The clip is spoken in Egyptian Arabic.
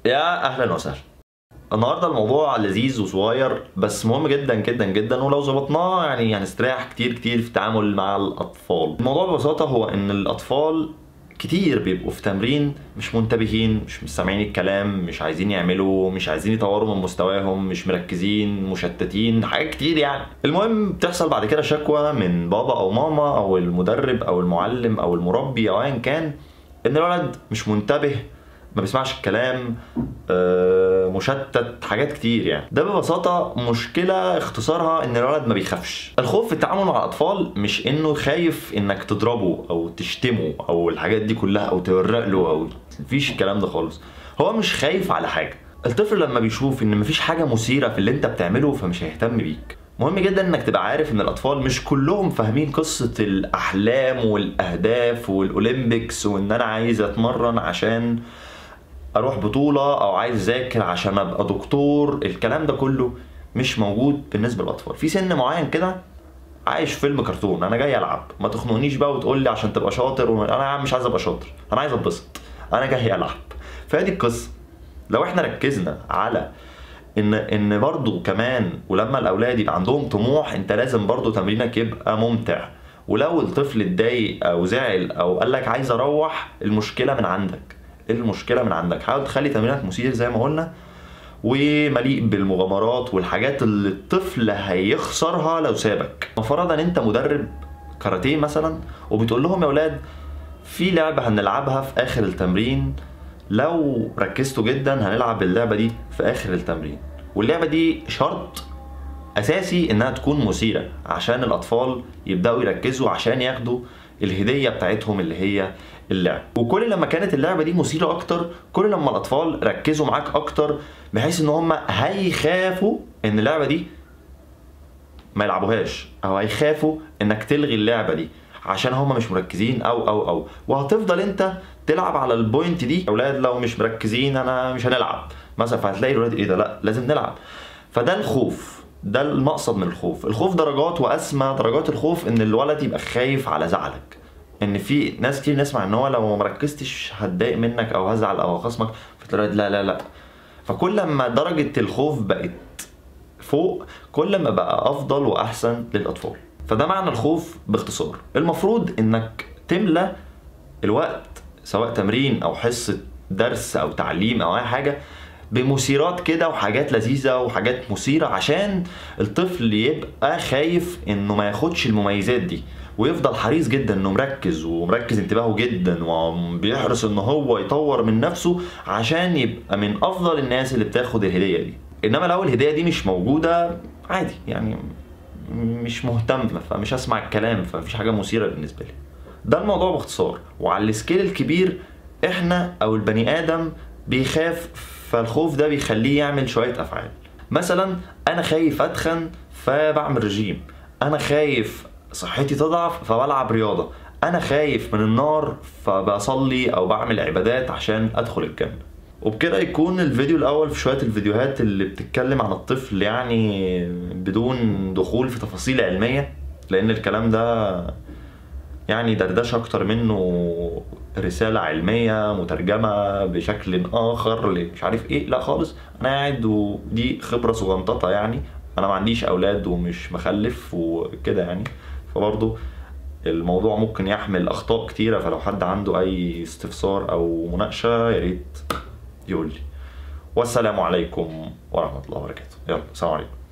يا اهلا وسهلا النهارده الموضوع لذيذ وصغير بس مهم جدا جدا جدا ولو ظبطناه يعني هنستريح كتير كتير في التعامل مع الاطفال الموضوع ببساطه هو ان الاطفال كتير بيبقوا في تمرين مش منتبهين مش مستمعين الكلام مش عايزين يعملوا مش عايزين يطوروا من مستواهم مش مركزين مشتتين حاجات كتير يعني المهم بتحصل بعد كده شكوى من بابا او ماما او المدرب او المعلم او المربي او ايا كان ان الولد مش منتبه ما بيسمعش الكلام آه، مشتت حاجات كتير يعني ده ببساطة مشكلة اختصارها ان الولد ما بيخافش الخوف في التعامل مع الاطفال مش انه خايف انك تضربه او تشتمه او الحاجات دي كلها او تورق له او مفيش الكلام ده خالص هو مش خايف على حاجة الطفل لما بيشوف ان مفيش حاجة مثيرة في اللي انت بتعمله فمش هيهتم بيك مهم جدا انك تبقى عارف ان الاطفال مش كلهم فاهمين قصة الاحلام والاهداف والاولمبيكس وان انا عايز اتمرن عشان اروح بطوله او عايز اذاكر عشان ابقى دكتور الكلام ده كله مش موجود بالنسبه للاطفال في سن معين كده عايش فيلم كرتون انا جاي العب ما تخنقنيش بقى وتقول لي عشان تبقى شاطر و... انا يا عم مش عايز ابقى شاطر انا عايز اتبسط انا جاي العب فادي القصه لو احنا ركزنا على ان ان برضه كمان ولما الاولاد يبقى عندهم طموح انت لازم برضه تمرينك يبقى ممتع ولو الطفل اتضايق او زعل او قال لك عايز اروح المشكله من عندك المشكله من عندك حاول تخلي تمرينك مثير زي ما قلنا ومليء بالمغامرات والحاجات اللي الطفل هيخسرها لو سابك فرضا انت مدرب كاراتيه مثلا وبتقول لهم يا اولاد في لعبه هنلعبها في اخر التمرين لو ركزتوا جدا هنلعب اللعبه دي في اخر التمرين واللعبه دي شرط اساسي انها تكون مثيره عشان الاطفال يبداوا يركزوا عشان ياخدوا الهديه بتاعتهم اللي هي اللعب وكل لما كانت اللعبه دي مثيره اكتر كل لما الاطفال ركزوا معاك اكتر بحيث ان هم هيخافوا ان اللعبه دي ما يلعبوهاش او هيخافوا انك تلغي اللعبه دي عشان هم مش مركزين او او او وهتفضل انت تلعب على البوينت دي اولاد لو مش مركزين انا مش هنلعب مثلا فهتلاقي الولاد ايه ده لا لازم نلعب فده الخوف ده المقصد من الخوف الخوف درجات واسمى درجات الخوف ان الولد يبقى خايف على زعلك ان في ناس كتير نسمع ان هو لو ما ركزتش هتضايق منك او هزعل او هخصمك فتلاقي لا لا لا فكل ما درجة الخوف بقت فوق كل ما بقى افضل واحسن للاطفال فده معنى الخوف باختصار المفروض انك تملى الوقت سواء تمرين او حصة درس او تعليم او اي حاجة بمثيرات كده وحاجات لذيذة وحاجات مثيرة عشان الطفل يبقى خايف انه ما ياخدش المميزات دي ويفضل حريص جدا انه مركز ومركز انتباهه جدا وبيحرص ان هو يطور من نفسه عشان يبقى من افضل الناس اللي بتاخد الهديه دي انما لو الهديه دي مش موجوده عادي يعني مش مهتم فمش هسمع الكلام فمفيش حاجه مثيره بالنسبه لي ده الموضوع باختصار وعلى السكيل الكبير احنا او البني ادم بيخاف فالخوف ده بيخليه يعمل شويه افعال مثلا انا خايف اتخن فبعمل رجيم انا خايف صحتي تضعف فبلعب رياضة أنا خايف من النار فبصلي أو بعمل عبادات عشان أدخل الجنة وبكده يكون الفيديو الأول في شوية الفيديوهات اللي بتتكلم عن الطفل يعني بدون دخول في تفاصيل علمية لأن الكلام ده يعني دردشة أكتر منه رسالة علمية مترجمة بشكل آخر مش عارف إيه لا خالص أنا قاعد ودي خبرة صغنططة يعني أنا ما عنديش أولاد ومش مخلف وكده يعني فبرضه الموضوع ممكن يحمل اخطاء كتيره فلو حد عنده اي استفسار او مناقشه يا ريت يقول لي والسلام عليكم ورحمه الله وبركاته يلا سلام عليكم